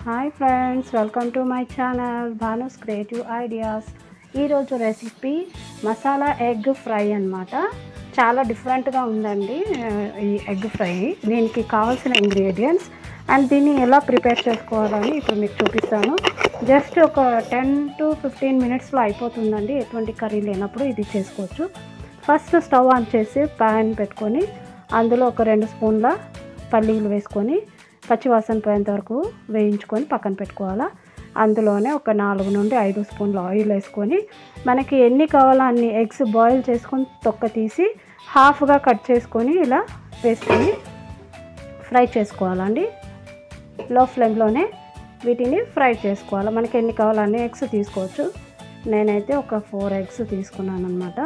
hi friends welcome to my channel Bhanu's creative ideas ఈరోజు recipe masala egg fry అన్నమాట చాలా డిఫరెంట్గా ఉందండి ఆ, ఈ ఎగ్ ఫ్రై దీనికి కావాల్సిన ఇంగ్రీడియంట్స్ అండ్ దీన్ని ఎలా ప్రిపేర్ చేసుకోవాలని ఇప్పుడు మీకు చూపిస్తాను జస్ట్ ఒక టెన్ టు ఫిఫ్టీన్ మినిట్స్లో అయిపోతుందండి ఎటువంటి కర్రీ లేనప్పుడు ఇది చేసుకోవచ్చు ఫస్ట్ స్టవ్ ఆన్ చేసి ప్యాన్ పెట్టుకొని అందులో ఒక రెండు స్పూన్ల పల్లీలు వేసుకొని పచ్చివాసన పోయేంత వరకు వేయించుకొని పక్కన పెట్టుకోవాలా అందులోనే ఒక నాలుగు నుండి ఐదు స్పూన్ల ఆయిల్ వేసుకొని మనకి ఎన్ని కావాలో అన్ని ఎగ్స్ బాయిల్ చేసుకొని తొక్క తీసి హాఫ్గా కట్ చేసుకొని ఇలా వేసుకొని ఫ్రై చేసుకోవాలండి లో ఫ్లేమ్లోనే వీటిని ఫ్రై చేసుకోవాలి మనకి ఎన్ని కావాలో అన్ని ఎగ్స్ తీసుకోవచ్చు నేనైతే ఒక ఫోర్ ఎగ్స్ తీసుకున్నాను అనమాట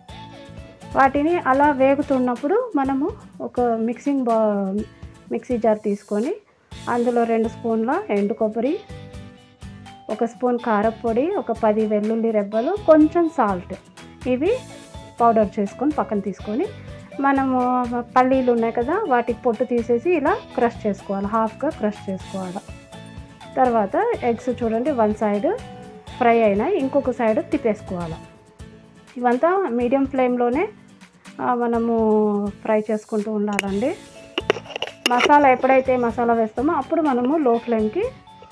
వాటిని అలా వేగుతున్నప్పుడు మనము ఒక మిక్సింగ్ బా మిక్సీ జార్ తీసుకొని అందులో రెండు స్పూన్ల ఎండు కొబ్బరి ఒక స్పూన్ కారపొడి ఒక పది వెల్లుల్లి రెబ్బలు కొంచెం సాల్ట్ ఇవి పౌడర్ చేసుకొని పక్కన తీసుకొని మనము పల్లీలు ఉన్నాయి కదా వాటికి పొట్టు తీసేసి ఇలా క్రష్ చేసుకోవాలి హాఫ్గా క్రష్ చేసుకోవాలి తర్వాత ఎగ్స్ చూడండి వన్ సైడ్ ఫ్రై అయినాయి ఇంకొక సైడ్ తిప్పేసుకోవాలి ఇవంతా మీడియం ఫ్లేమ్లోనే ఆ, మనము ఫ్రై చేసుకుంటూ ఉండాలండి మసాలా ఎప్పుడైతే మసాలా వేస్తామో అప్పుడు మనము లో ఫ్లేమ్కి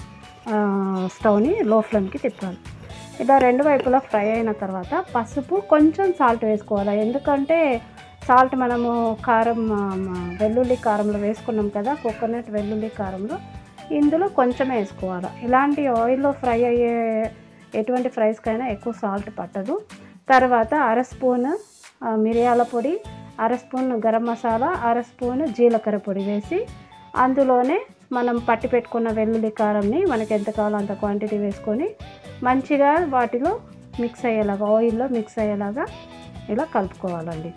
ఆ, స్టవ్ని లో ఫ్లేమ్కి తిప్పాలి ఇలా రెండు వైపులా ఫ్రై అయిన తర్వాత పసుపు కొంచెం సాల్ట్ వేసుకోవాలి ఎందుకంటే సాల్ట్ మనము కారం ఆ, మ- వెల్లుల్లి కారంలో వేసుకున్నాం కదా కోకోనట్ వెల్లుల్లి కారంలో ఇందులో కొంచెమే వేసుకోవాలి ఇలాంటి ఆయిల్లో ఫ్రై అయ్యే ఎటువంటి ఫ్రైస్కైనా ఎక్కువ సాల్ట్ పట్టదు తర్వాత అర స్పూన్ ఆ, మిరియాల పొడి అర స్పూన్ గరం మసాలా అర స్పూన్ జీలకర్ర పొడి వేసి అందులోనే మనం పట్టి పెట్టుకున్న వెల్లుల్లి కారంని మనకి ఎంత కావాలో అంత క్వాంటిటీ వేసుకొని మంచిగా వాటిలో మిక్స్ అయ్యేలాగా ఆయిల్లో మిక్స్ అయ్యేలాగా ఇలా కలుపుకోవాలండి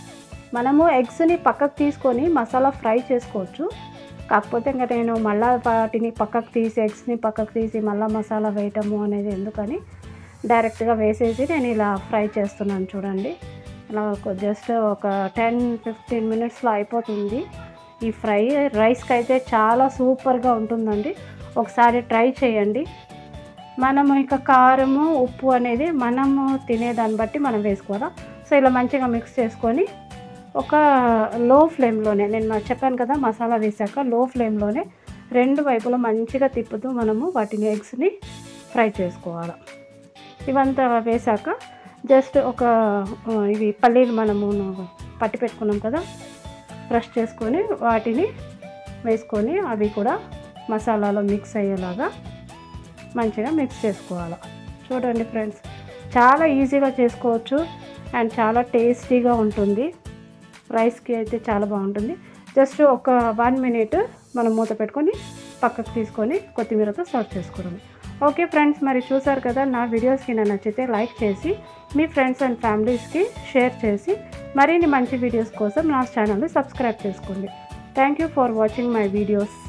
మనము ఎగ్స్ని పక్కకు తీసుకొని మసాలా ఫ్రై చేసుకోవచ్చు కాకపోతే ఇంకా నేను మళ్ళా వాటిని పక్కకు తీసి ఎగ్స్ని పక్కకు తీసి మళ్ళీ మసాలా వేయటము అనేది ఎందుకని డైరెక్ట్గా వేసేసి నేను ఇలా ఫ్రై చేస్తున్నాను చూడండి ఇలా ఒక జస్ట్ ఒక టెన్ ఫిఫ్టీన్ మినిట్స్లో అయిపోతుంది ఈ ఫ్రై రైస్కి అయితే చాలా సూపర్గా ఉంటుందండి ఒకసారి ట్రై చేయండి మనము ఇక కారము ఉప్పు అనేది మనము తినేదాన్ని బట్టి మనం వేసుకోవాలి సో ఇలా మంచిగా మిక్స్ చేసుకొని ఒక లో ఫ్లేమ్లోనే నేను మా- చెప్పాను కదా మసాలా వేసాక లో ఫ్లేమ్లోనే రెండు వైపులా మంచిగా తిప్పుతూ మనము వాటిని ఎగ్స్ని ఫ్రై చేసుకోవాలి ఇవంతా వేసాక జస్ట్ ఒక ఆ, ఇవి పల్లీలు మనము పట్టి పెట్టుకున్నాం కదా క్రష్ చేసుకొని వాటిని వేసుకొని అవి కూడా మసాలాలో మిక్స్ అయ్యేలాగా మంచిగా మిక్స్ చేసుకోవాలి చూడండి ఫ్రెండ్స్ చాలా ఈజీగా చేసుకోవచ్చు అండ్ చాలా టేస్టీగా ఉంటుంది రైస్కి అయితే చాలా బాగుంటుంది జస్ట్ ఒక వన్ మినిట్ మనం మూత పెట్టుకొని పక్కకు తీసుకొని కొత్తిమీరతో సర్వ్ చేసుకోవడం ఓకే ఫ్రెండ్స్ మరి చూసారు కదా నా వీడియోస్కి నా నచ్చితే లైక్ చేసి మీ ఫ్రెండ్స్ అండ్ ఫ్యామిలీస్కి షేర్ చేసి మరిన్ని మంచి వీడియోస్ కోసం నా ఛానల్ని సబ్స్క్రైబ్ చేసుకోండి thank you for watching my videos